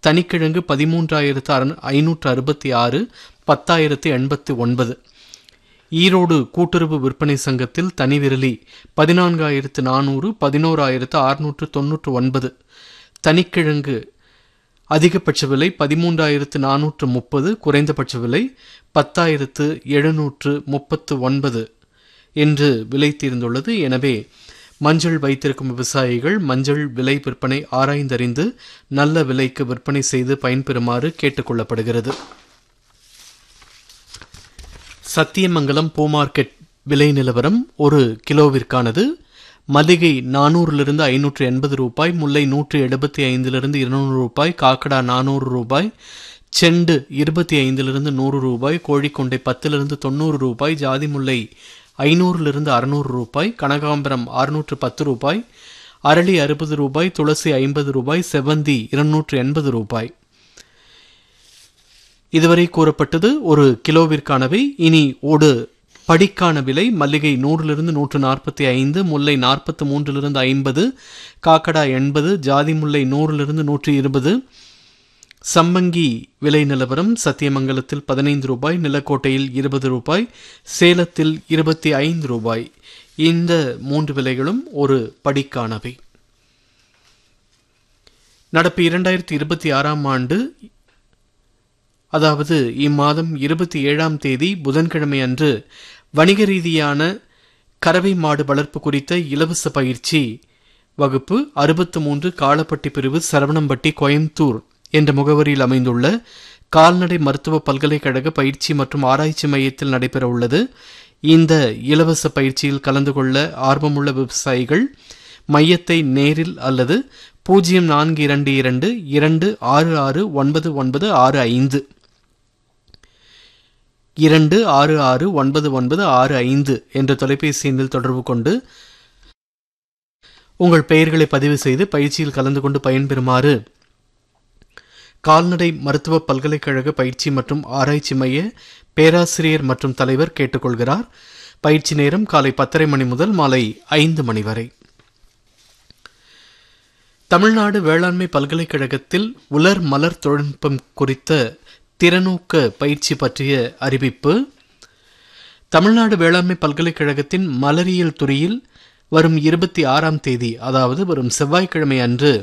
தனிக்கிழங்கு பதிமூன்றாயிரத்து அறு ஐநூற்று அறுபத்தி ஆறு பத்தாயிரத்து எண்பத்தி ஒன்பது ஈரோடு கூட்டுறவு விற்பனை சங்கத்தில் தனி விரலி பதினான்காயிரத்து நானூறு பதினோராயிரத்து அறுநூற்று தொன்னூற்று ஒன்பது தனிக்கிழங்கு அதிகபட்ச விலை பதிமூன்றாயிரத்து நானூற்று முப்பது குறைந்தபட்ச விலை பத்தாயிரத்து எழுநூற்று முப்பத்து ஒன்பது என்று விலை தீர்ந்துள்ளது எனவே மஞ்சள் வைத்திருக்கும் விவசாயிகள் மஞ்சள் விலை விற்பனை ஆராய்ந்தறிந்து நல்ல விலைக்கு விற்பனை செய்து பயன்பெறுமாறு கேட்டுக்கொள்ளப்படுகிறது சத்தியமங்கலம் பூ மார்க்கெட் விலை நிலவரம் ஒரு கிலோவிற்கானது மல்லிகை நானூறிலிருந்து ஐநூற்று எண்பது ரூபாய் முல்லை நூற்று எழுபத்தி ஐந்திலிருந்து இருநூறு ரூபாய் காக்கடா நானூறு ரூபாய் செண்டு இருபத்தி ஐந்திலிருந்து நூறு ரூபாய் கோழிக்கொண்டை பத்திலிருந்து தொண்ணூறு ரூபாய் ஜாதி முல்லை ஐநூறிலிருந்து அறுநூறு ரூபாய் கனகாம்பரம் அறுநூற்று பத்து ரூபாய் அரளி அறுபது ரூபாய் துளசி ஐம்பது ரூபாய் செவ்வந்தி இருநூற்று எண்பது ரூபாய் இதுவரை கூறப்பட்டது ஒரு கிலோவிற்கானவை இனி ஒரு படிக்கான விலை மல்லிகை நூறிலிருந்து நூற்று நாற்பத்தி ஐந்து முல்லை நாற்பத்து மூன்றிலிருந்து ஐம்பது காக்கடா எண்பது ஜாதி முல்லை நூறிலிருந்து நூற்றி இருபது சம்பங்கி விலை நிலவரம் சத்தியமங்கலத்தில் பதினைந்து ரூபாய் நிலக்கோட்டையில் இருபது ரூபாய் சேலத்தில் இருபத்தி ஐந்து ரூபாய் இந்த மூன்று விலைகளும் ஒரு படிக்கானவை நடப்பு இரண்டாயிரத்தி இருபத்தி ஆறாம் ஆண்டு அதாவது இம்மாதம் இருபத்தி ஏழாம் தேதி புதன்கிழமை அன்று வணிக ரீதியான கறவை மாடு வளர்ப்பு குறித்த இலவச பயிற்சி வகுப்பு அறுபத்து மூன்று காலப்பட்டி பிரிவு சரவணம்பட்டி கோயம்புத்தூர் என்ற முகவரியில் அமைந்துள்ள கால்நடை மருத்துவ பல்கலைக்கழக பயிற்சி மற்றும் ஆராய்ச்சி மையத்தில் நடைபெற உள்ளது இந்த இலவச பயிற்சியில் கலந்து கொள்ள ஆர்வமுள்ள விவசாயிகள் மையத்தை நேரில் அல்லது பூஜ்ஜியம் நான்கு இரண்டு இரண்டு இரண்டு ஆறு ஆறு ஒன்பது ஒன்பது ஆறு ஐந்து இரண்டு ஆறு ஆறு ஒன்பது ஒன்பது ஆறு ஐந்து என்ற தொலைபேசி எண்ணில் தொடர்பு கொண்டு உங்கள் பெயர்களை பதிவு செய்து பயிற்சியில் கலந்து கொண்டு பயன்பெறுமாறு கால்நடை மருத்துவ பல்கலைக்கழக பயிற்சி மற்றும் ஆராய்ச்சி மைய பேராசிரியர் மற்றும் தலைவர் கேட்டுக்கொள்கிறார் பயிற்சி நேரம் காலை பத்தரை மணி முதல் மாலை ஐந்து மணி வரை தமிழ்நாடு வேளாண்மை பல்கலைக்கழகத்தில் உலர் மலர் தொழில்நுட்பம் குறித்த திறனூக்க பயிற்சி பற்றிய அறிவிப்பு தமிழ்நாடு வேளாண்மை பல்கலைக்கழகத்தின் மலரியல் துறையில் வரும் இருபத்தி ஆறாம் தேதி அதாவது வரும் செவ்வாய்க்கிழமை அன்று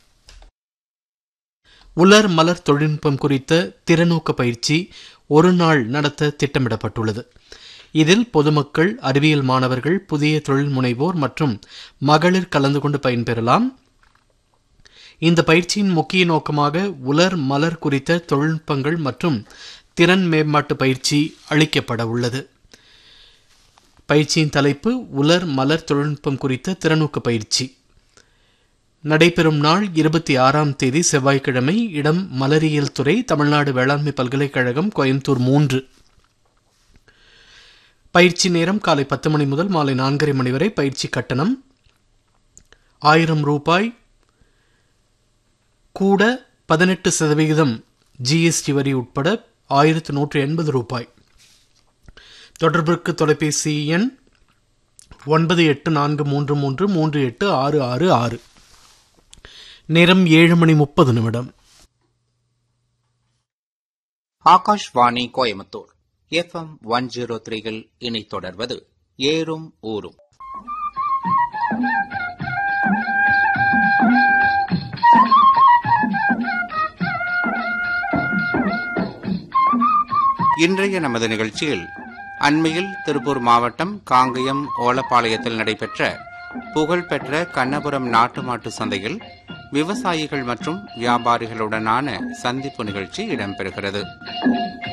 உலர் மலர் தொழில்நுட்பம் குறித்த திறனூக்க பயிற்சி ஒரு நாள் நடத்த திட்டமிடப்பட்டுள்ளது இதில் பொதுமக்கள் அறிவியல் மாணவர்கள் புதிய தொழில் முனைவோர் மற்றும் மகளிர் கலந்து கொண்டு பயன்பெறலாம் இந்த பயிற்சியின் முக்கிய நோக்கமாக உலர் மலர் குறித்த தொழில்நுட்பங்கள் மற்றும் திறன் மேம்பாட்டு பயிற்சி அளிக்கப்பட உள்ளது பயிற்சியின் தலைப்பு உலர் மலர் தொழில்நுட்பம் குறித்த திறனூக்க பயிற்சி நடைபெறும் நாள் இருபத்தி ஆறாம் தேதி செவ்வாய்க்கிழமை இடம் மலரியல் துறை தமிழ்நாடு வேளாண்மை பல்கலைக்கழகம் கோயம்புத்தூர் மூன்று பயிற்சி நேரம் காலை பத்து மணி முதல் மாலை நான்கரை மணி வரை பயிற்சி கட்டணம் ஆயிரம் ரூபாய் கூட பதினெட்டு சதவிகிதம் ஜிஎஸ்டி வரி உட்பட ஆயிரத்து நூற்று எண்பது ரூபாய் தொடர்பிற்கு தொலைபேசி எண் ஒன்பது எட்டு நான்கு மூன்று மூன்று மூன்று எட்டு ஆறு ஆறு ஆறு நேரம் ஏழு மணி முப்பது நிமிடம் Akashvani Coimbatore FM one zero த்ரீயில் இனி தொடர்வது ஏறும் ஊரும் இன்றைய நமது நிகழ்ச்சியில் அண்மையில் திருப்பூர் மாவட்டம் காங்கயம் ஓலப்பாளையத்தில் நடைபெற்ற புகழ்பெற்ற கண்ணபுரம் நாட்டு மாட்டு சந்தையில் விவசாயிகள் மற்றும் வியாபாரிகளுடனான சந்திப்பு நிகழ்ச்சி இடம்பெறுகிறது